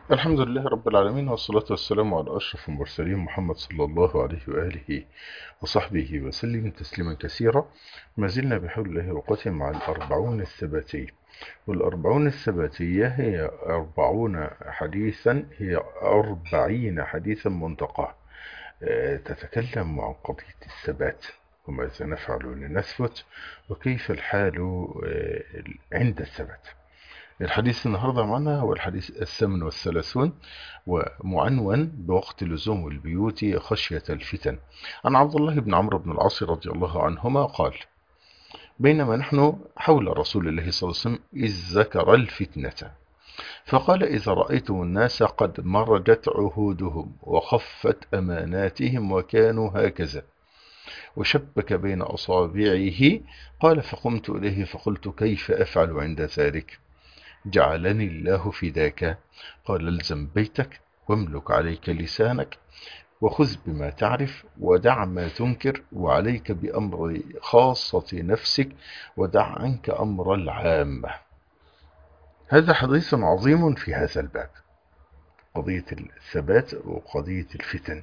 الحمد لله رب العالمين والصلاة والسلام على أشرف المرسلين محمد صلى الله عليه وآله وصحبه وسلم تسليما كثيرا ما زلنا بحول الله وقوته مع الأربعون الثباتية والأربعون الثباتية هي أربعون حديثا هي أربعين حديثا منتقاه آه، تتكلم عن قضية الثبات وماذا نفعل لنثبت وكيف الحال آه، عند الثبات الحديث النهاردة معنا هو الحديث الثامن والثلاثون ومعنون بوقت لزوم البيوت خشية الفتن عن عبد الله بن عمرو بن العاص رضي الله عنهما قال بينما نحن حول رسول الله صلى الله عليه وسلم إذ ذكر الفتنة فقال إذا رأيتم الناس قد مرجت عهودهم وخفت أماناتهم وكانوا هكذا وشبك بين أصابعه قال فقمت إليه فقلت كيف أفعل عند ذلك جعلني الله فداك قال الزم بيتك واملك عليك لسانك وخذ بما تعرف ودع ما تنكر وعليك بأمر خاصة نفسك ودع عنك أمر العامة هذا حديث عظيم في هذا الباب قضية الثبات وقضية الفتن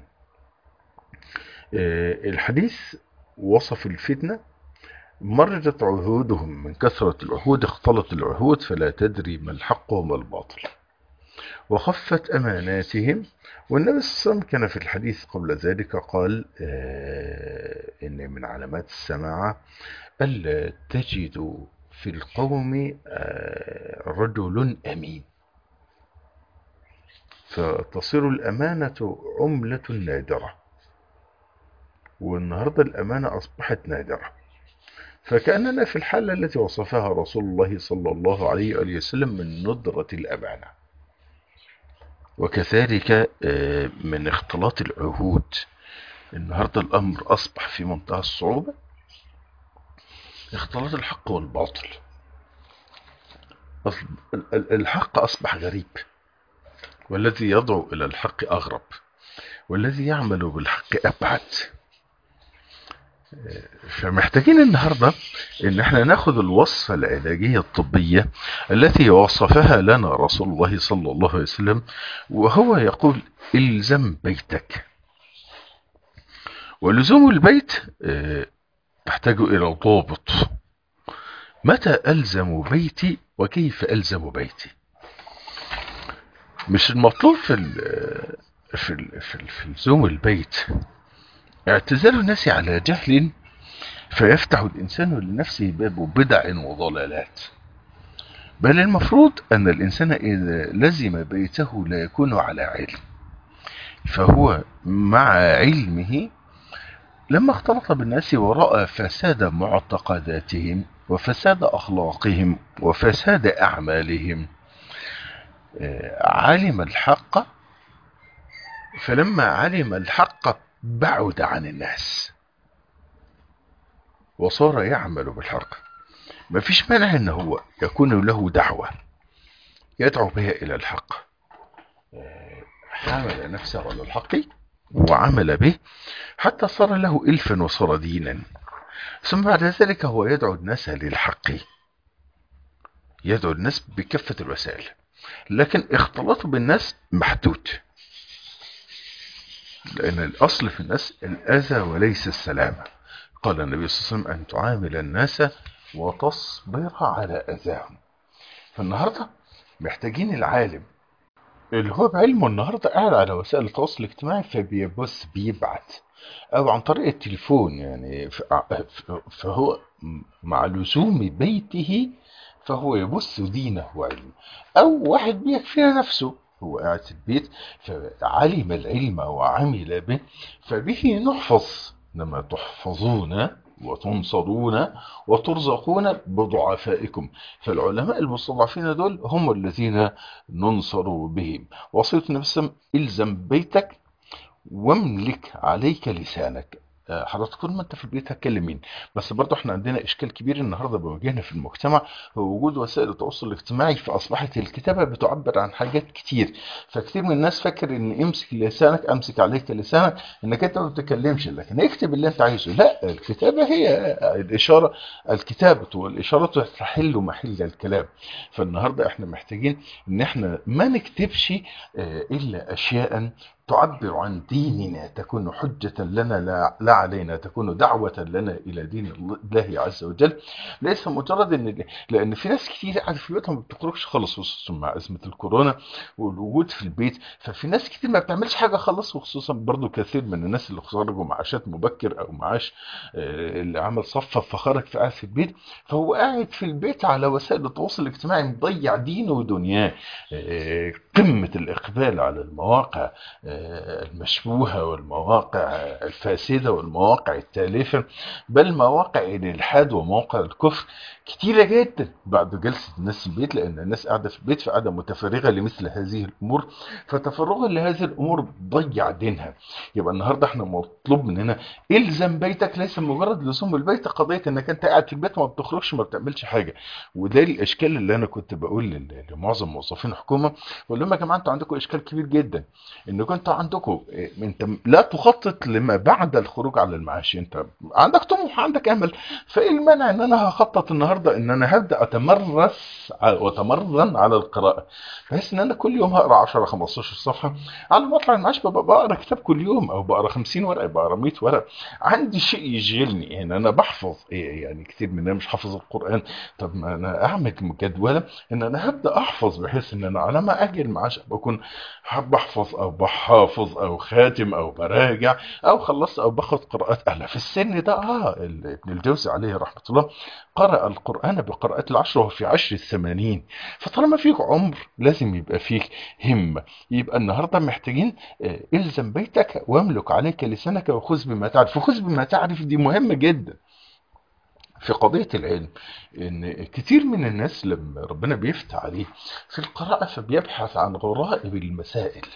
الحديث وصف الفتنة مرجت عهودهم من كثرة العهود اختلط العهود فلا تدري ما الحق وما الباطل وخفت أماناتهم والنبي صلى الله عليه وسلم كان في الحديث قبل ذلك قال آه إن من علامات السماعة ألا تجد في القوم آه رجل أمين فتصير الأمانة عملة نادرة والنهاردة الأمانة أصبحت نادرة فكأننا في الحالة التي وصفها رسول الله صلى الله عليه وآله وسلم من ندرة الأمانة وكذلك من اختلاط العهود النهاردة الأمر أصبح في منتهى الصعوبة اختلاط الحق والباطل الحق أصبح غريب والذي يدعو إلى الحق أغرب والذي يعمل بالحق أبعد فمحتاجين النهاردة ان احنا ناخد الوصفة العلاجية الطبية التي وصفها لنا رسول الله صلى الله عليه وسلم وهو يقول الزم بيتك ولزوم البيت تحتاج الى ضابط متى الزم بيتي وكيف الزم بيتي مش المطلوب في ال في ال في, ال في لزوم البيت اعتزال الناس على جهل فيفتح الإنسان لنفسه باب بدع وضلالات بل المفروض أن الإنسان إذا لزم بيته لا يكون على علم فهو مع علمه لما اختلط بالناس ورأى فساد معتقداتهم وفساد أخلاقهم وفساد أعمالهم علم الحق فلما علم الحق بعد عن الناس وصار يعمل بالحق ما فيش مانع ان هو يكون له دعوة يدعو بها الى الحق حامل نفسه على الحق وعمل به حتى صار له إلفا وصار دينا ثم بعد ذلك هو يدعو الناس للحق يدعو الناس بكافة الوسائل لكن اختلاطه بالناس محدود لأن الأصل في الناس الأذى وليس السلامة قال النبي صلى الله عليه وسلم أن تعامل الناس وتصبر على أذاهم فالنهاردة محتاجين العالم اللي هو بعلمه النهاردة قاعد على وسائل التواصل الاجتماعي فبيبص بيبعت أو عن طريق التليفون يعني فهو مع لزوم بيته فهو يبث دينه وعلمه أو واحد بيكفيها نفسه هو قاعد في البيت فعلم العلم وعمل به فبه نحفظ لما تحفظون وتنصرون وترزقون بضعفائكم فالعلماء المستضعفين دول هم الذين ننصر بهم وصية النبي صلى الله عليه وسلم الزم بيتك واملك عليك لسانك آه، حضرتك طول ما انت في البيت هتكلم مين بس برضه احنا عندنا اشكال كبير النهارده بيواجهنا في المجتمع هو وجود وسائل التواصل الاجتماعي فاصبحت الكتابه بتعبر عن حاجات كتير فكتير من الناس فاكر ان امسك لسانك امسك عليك لسانك انك انت ما بتتكلمش لكن اكتب اللي انت عايزه لا الكتابه هي الاشاره الكتابه والاشاره تحل محل الكلام فالنهارده احنا محتاجين ان احنا ما نكتبش آه، الا اشياء تعبر عن ديننا تكون حجة لنا لا, لا علينا تكون دعوة لنا إلى دين الله عز وجل ليس مجرد إن لأن في ناس كتير قاعدة في بيوتها ما بتخرجش خالص خصوصا مع أزمة الكورونا والوجود في البيت ففي ناس كتير ما بتعملش حاجة خالص وخصوصا برضو كثير من الناس اللي خرجوا معاشات مبكر أو معاش آه، اللي عمل صفة فخرج في قاعد في البيت فهو قاعد في البيت على وسائل التواصل الاجتماعي مضيع دينه ودنياه آه، قمة الإقبال على المواقع آه، المشبوهة والمواقع الفاسدة والمواقع التالفة بل مواقع الإلحاد ومواقع الكفر كتيرة جدا بعد جلسة الناس في البيت لأن الناس قاعدة في البيت فقاعدة متفرغة لمثل هذه الأمور فتفرغها لهذه الأمور ضيع دينها يبقى النهاردة احنا مطلوب مننا الزم بيتك ليس مجرد لزوم البيت قضية انك انت قاعد في البيت ما بتخرجش ما بتعملش حاجة وده الاشكال اللي انا كنت بقول لل- لمعظم موظفين الحكومة بقول لهم يا جماعة انتوا عندكم اشكال كبير جدا انكم انتوا عندكم إيه، انت لا تخطط لما بعد الخروج على المعاش انت عندك طموح عندك امل فايه المانع ان انا هخطط النهارده ان انا هبدا اتمرس ع- واتمرن على القراءه بحيث ان انا كل يوم هقرا 10 15 صفحه على ما اطلع المعاش ببقى بقرا كتاب كل يوم او بقرا 50 ورقه بقرا 100 ورقه عندي شيء يشغلني ان انا بحفظ إيه يعني كتير مننا مش حافظ القران طب ما انا اعمل جدوله ان انا هبدا احفظ بحيث ان انا على ما اجي المعاش ابقى اكون بحفظ او بحافظ او خاتم او براجع او خلصت او باخد قراءات اهلا في السن ده اه ال- ابن الجوزي عليه رحمه الله قرأ القرآن بقراءات العشر وهو في عشر الثمانين فطالما فيك عمر لازم يبقى فيك همة يبقى النهاردة محتاجين آه، الزم بيتك واملك عليك لسانك وخذ بما تعرف وخذ بما تعرف دي مهمة جدا في قضية العلم إن كتير من الناس لما ربنا بيفتح عليه في القراءة فبيبحث عن غرائب المسائل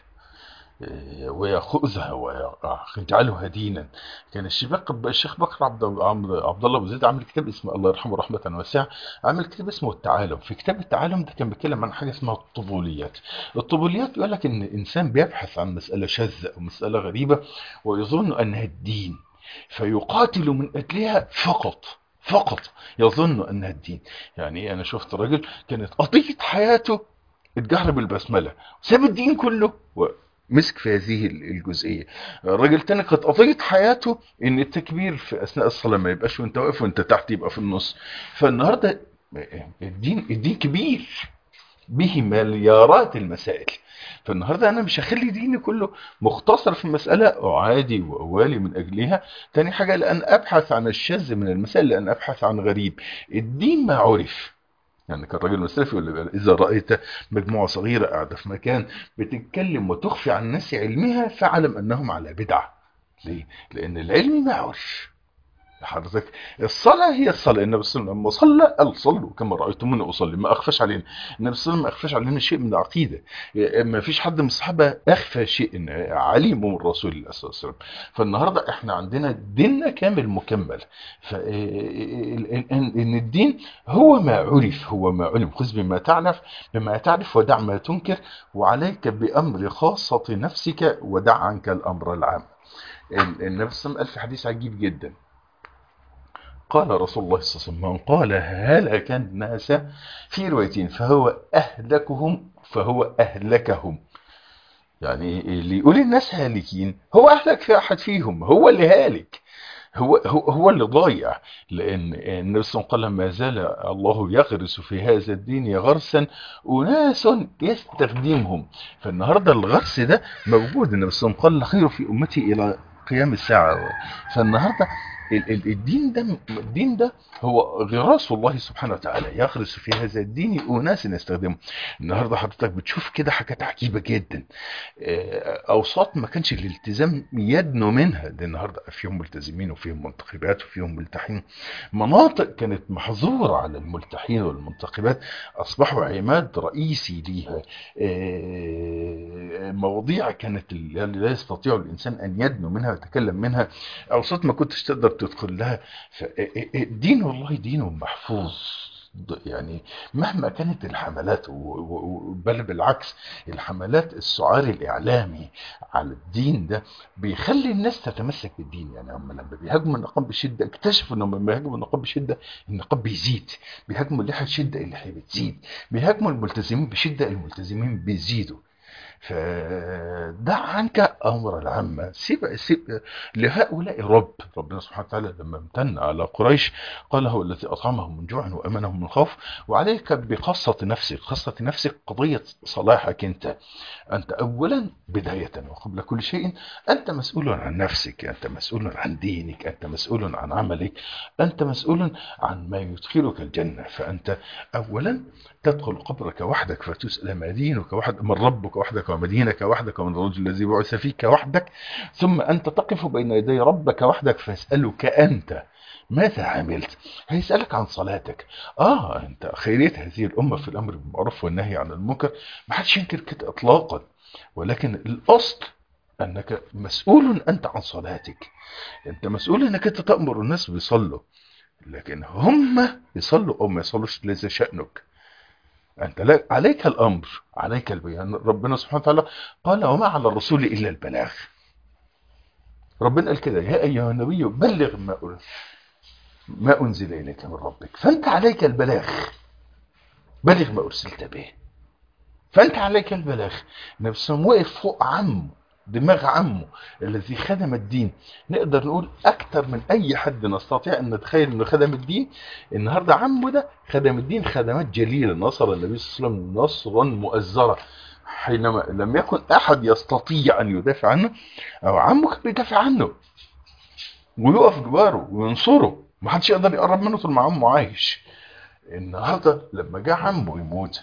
إيه، ويأخذها ويجعلها دينا كان الشيخ الشيخ بكر عبد عبد عبد الله ابو زيد عامل كتاب اسمه الله يرحمه رحمه واسعه عامل كتاب اسمه التعالم في كتاب التعالم ده كان بيتكلم عن حاجه اسمها الطبوليات الطبوليات يقول لك ان الانسان بيبحث عن مساله شاذه او مساله غريبه ويظن انها الدين فيقاتل من اجلها فقط فقط يظن انها الدين يعني إيه؟ انا شفت راجل كانت قضيه حياته الجهر بالبسمله ساب الدين كله ومسك في هذه الجزئيه الراجل تاني كانت قضيه حياته ان التكبير في اثناء الصلاه ما يبقاش وانت واقف وانت تحت يبقى في النص فالنهارده الدين الدين كبير به مليارات المسائل فالنهارده انا مش هخلي ديني كله مختصر في مساله اعادي واوالي من اجلها تاني حاجه لان ابحث عن الشاذ من المسائل لان ابحث عن غريب الدين ما عرف يعني كان الراجل المسلفي يقول لك اذا رايت مجموعه صغيره قاعده في مكان بتتكلم وتخفي عن الناس علمها فاعلم انهم على بدعه ليه؟ لان العلم ما عرف حضرتك الصلاة هي الصلاة النبي صلى الله عليه وسلم لما صلى قال صلوا كما رأيتموني أصلي ما أخفاش علينا النبي صلى الله عليه وسلم ما أخفاش علينا شيء من العقيدة ما فيش حد من الصحابة أخفى شيء عليم من الرسول الله صلى الله عليه وسلم فالنهاردة احنا عندنا ديننا كامل مكمل فإن الدين هو ما عرف هو ما علم خذ بما تعرف بما تعرف ودع ما تنكر وعليك بأمر خاصة نفسك ودع عنك الأمر العام النبي صلى الله عليه وسلم قال في حديث عجيب جدا قال رسول الله صلى الله عليه وسلم قال هلك الناس في روايتين فهو أهلكهم فهو أهلكهم يعني اللي يقول الناس هالكين هو أهلك في أحد فيهم هو اللي هالك هو هو هو اللي ضايع لان النبي صلى الله عليه وسلم ما زال الله يغرس في هذا الدين غرسا اناس يستخدمهم فالنهارده الغرس ده موجود النبي صلى الله عليه وسلم قال خير في امتي الى قيام الساعه فالنهارده الدين ده الدين ده هو غراس الله سبحانه وتعالى يغرس في هذا الدين اناس يستخدمه النهارده حضرتك بتشوف كده حاجات عجيبه جدا اوساط ما كانش الالتزام يدنو منها ده النهارده فيهم ملتزمين وفيهم منتخبات وفيهم ملتحين مناطق كانت محظوره على الملتحين والمنتخبات اصبحوا عماد رئيسي ليها مواضيع كانت اللي لا يستطيع الإنسان أن يدنو منها ويتكلم منها أوساط ما كنتش تقدر تدخل لها الدين والله دين محفوظ يعني مهما كانت الحملات و- و- و- بل بالعكس الحملات السعار الإعلامي على الدين ده بيخلي الناس تتمسك بالدين يعني هم لما بيهاجموا النقاب بشدة اكتشفوا انهم لما بيهاجموا النقاب بشدة النقاب بيزيد بيهاجموا اللحية بشدة اللحية بتزيد بيهاجموا الملتزمين بشدة الملتزمين بيزيدوا فدع عنك امر العامه سيب سيب لهؤلاء رب ربنا سبحانه وتعالى لما امتن على قريش قال هو الذي اطعمهم من جوع وامنهم من خوف وعليك بخاصه نفسك خاصه نفسك قضيه صلاحك انت انت اولا بدايه وقبل كل شيء انت مسؤول عن نفسك انت مسؤول عن دينك انت مسؤول عن عملك انت مسؤول عن ما يدخلك الجنه فانت اولا تدخل قبرك وحدك فتسأل ما دينك وحدك من ربك وحدك وما دينك وحدك ومن الرجل الذي بعث فيك وحدك ثم أنت تقف بين يدي ربك وحدك فيسألك أنت ماذا عملت هيسألك عن صلاتك آه أنت خيرية هذه الأمة في الأمر بالمعروف والنهي عن المنكر ما حدش ينكر كده إطلاقا ولكن الأصل أنك مسؤول أنت عن صلاتك أنت مسؤول أنك أنت تأمر الناس بيصلوا لكن هم يصلوا أو ما يصلوش ليس شأنك أنت لا عليك الأمر عليك البيان ربنا سبحانه وتعالى قال وما على الرسول إلا البلاغ ربنا قال كده يا أيها النبي بلغ ما أنزل ما أنزل إليك من ربك فأنت عليك البلاغ بلغ ما أرسلت به فأنت عليك البلاغ النبي صلى الله عليه وسلم وقف فوق عمه دماغ عمه الذي خدم الدين نقدر نقول أكتر من أي حد نستطيع أن نتخيل أنه خدم الدين النهاردة عمه ده خدم الدين خدمات جليلة نصر النبي صلى الله عليه وسلم نصرا مؤزرا حينما لم يكن أحد يستطيع أن يدافع عنه أو عمه كان بيدافع عنه ويقف جواره وينصره ما حدش يقدر يقرب منه طول ما عمه عايش النهارده لما جه عمه يموت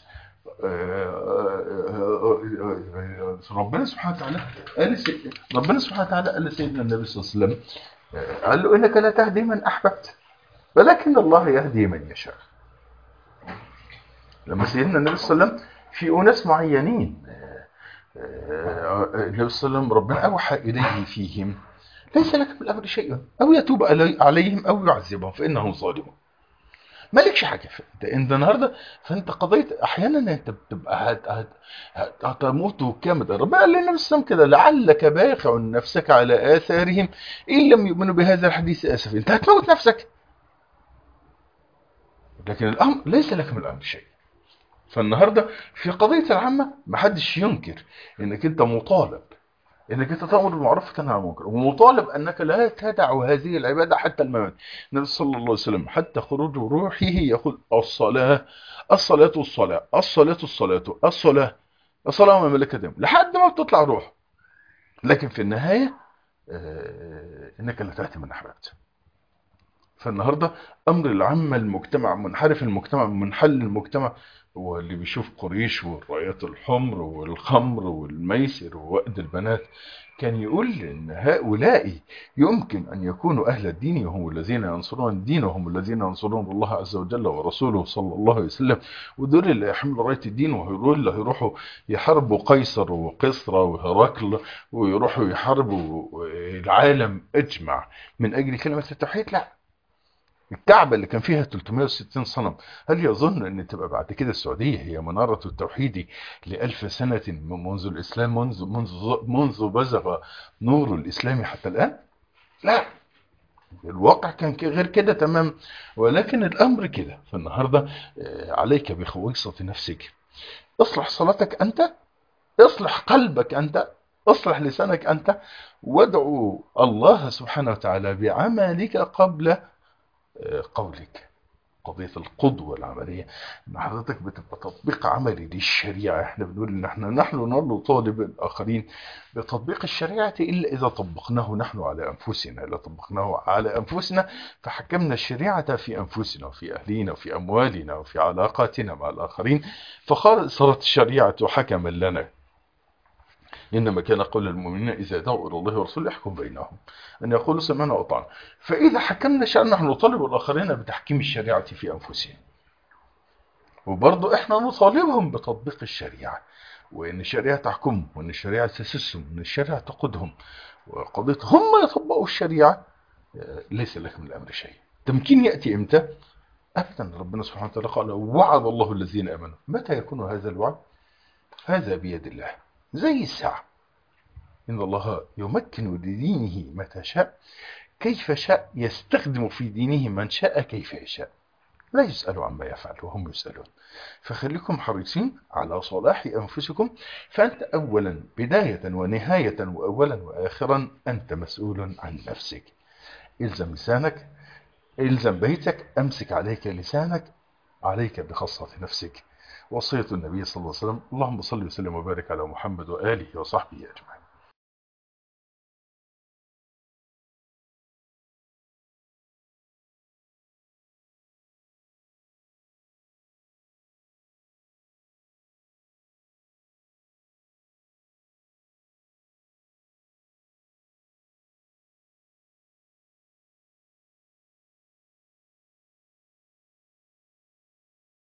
ربنا سبحانه وتعالى قال سي... ربنا سبحانه وتعالى قال لسيدنا النبي صلى الله عليه وسلم قال له انك لا تهدي من احببت ولكن الله يهدي من يشاء لما سيدنا النبي صلى الله عليه وسلم في اناس معينين النبي صلى الله عليه وسلم ربنا اوحى اليه فيهم ليس لك بالامر شيء او يتوب عليهم او يعذبهم فانهم ظالمون مالكش حاجه انت انت النهارده فانت قضيه احيانا انت بتبقى هت هت هت هتموت كامل ربنا قال لنا بالسلام كده لعلك باخع نفسك على اثارهم ان لم يؤمنوا بهذا الحديث اسف انت هتموت نفسك لكن الامر ليس لك من الامر شيء فالنهارده في قضيه العامه محدش ينكر انك انت مطالب انك انت تامر بالمعروف وتنهى عن المنكر ومطالب انك لا تدع هذه العباده حتى الممات النبي صلى الله عليه وسلم حتى خروج روحه يقول الصلاه الصلاه الصلاه الصلاه الصلاه الصلاه الصلاه وما ملكت يمين لحد ما بتطلع روح لكن في النهايه انك لا تاتي من احببت فالنهارده امر العامه المجتمع منحرف المجتمع منحل المجتمع هو اللي بيشوف قريش والرايات الحمر والخمر والميسر ووأد البنات كان يقول ان هؤلاء يمكن ان يكونوا اهل الدين وهم الذين ينصرون الدين وهم الذين ينصرون الله عز وجل ورسوله صلى الله عليه وسلم ودول اللي يحملوا رايه الدين وهيقول اللي هيروحوا يحاربوا قيصر وقسرى وهرقل ويروحوا يحاربوا العالم اجمع من اجل كلمه التوحيد لا الكعبة اللي كان فيها 360 صنم هل يظن أن تبقى بعد كده السعودية هي منارة التوحيد لألف سنة منذ الإسلام منذ, منذ, منذ بزغ نور الإسلام حتى الآن لا الواقع كان غير كده تمام ولكن الأمر كده فالنهاردة عليك بخويصة نفسك اصلح صلاتك أنت اصلح قلبك أنت اصلح لسانك أنت وادعو الله سبحانه وتعالى بعملك قبل قولك قضية القدوة العملية ان حضرتك بتبقى تطبيق عملي للشريعة احنا بنقول ان احنا نحن نطالب الاخرين بتطبيق الشريعة الا اذا طبقناه نحن على انفسنا اذا طبقناه على انفسنا فحكمنا الشريعة في انفسنا وفي اهلينا وفي اموالنا وفي علاقاتنا مع الاخرين فصارت الشريعة حكما لنا إنما كان قول المؤمنين إذا دعوا إلى الله ورسوله يحكم بينهم أن يقولوا سمعنا وأطعنا فإذا حكمنا شأن نحن نطالب الآخرين بتحكيم الشريعة في أنفسهم وبرضه إحنا نطالبهم بتطبيق الشريعة وإن الشريعة تحكمهم وإن الشريعة تسسهم وإن الشريعة تقودهم وقضية هم يطبقوا الشريعة ليس لك من الأمر شيء تمكين يأتي إمتى أبدا ربنا سبحانه وتعالى قال وعد الله الذين أمنوا متى يكون هذا الوعد هذا بيد الله زي الساعة إن الله يمكن لدينه متى شاء كيف شاء يستخدم في دينه من شاء كيف يشاء لا يسأل عما يفعل وهم يسألون فخليكم حريصين على صلاح أنفسكم فأنت أولا بداية ونهاية وأولا وآخرا أنت مسؤول عن نفسك إلزم لسانك إلزم بيتك أمسك عليك لسانك عليك بخاصة نفسك وصية النبي صلى الله عليه وسلم اللهم صل وسلم وبارك على محمد وآله وصحبه أجمعين